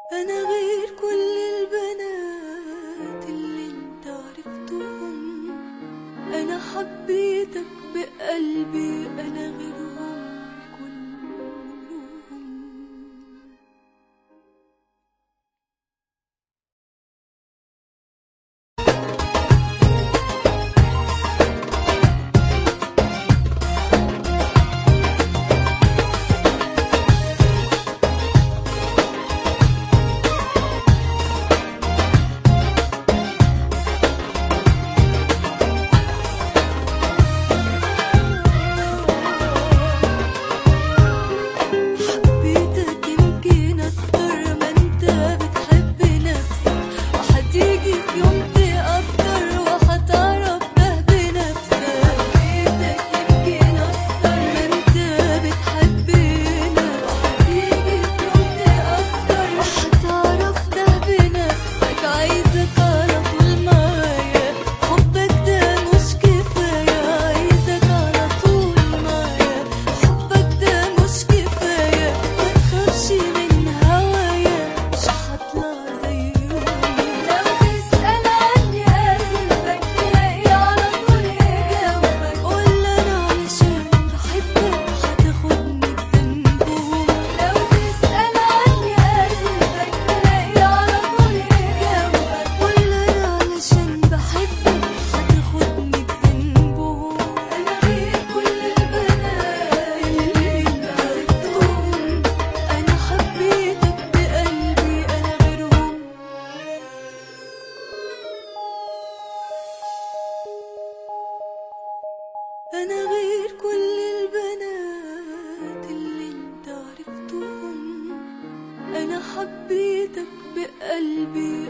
أنا غير كل البنات اللي انت عرفتهم أنا حبيتك بقلبي أنا غيرهم كلهم حبيتك يمكن أكتر ما أنت بتحب نفسك وحتيجي في يوم تقدر وحتعرف ده بنفسك حبيتك يمكن أكتر ما أنت بتحب نفسك وحتيجي في يوم تقدر وحتعرف ده بنفسك عايزك على طول معايا حبك ده مش كفاية عايزك على طول معايا حبك ده مش كفاية ما تخافش من هوايا مش هطلع زيهم لو تسأل عني قلبك تلاقي على طول يجاوبك قول أنا علشان بحبك هتاخدني بذنبهم لو تسأل عني قلبك تلاقي على طول يجاوبك قول أنا علشان بحبك هتاخدني بذنبهم أنا غير كل البنات اللي انت عرفتهم أنا حبيتك بقلبي أنا غيرهم أنا غير كل البنات اللي انت عرفتهم أنا حبيتك بقلبي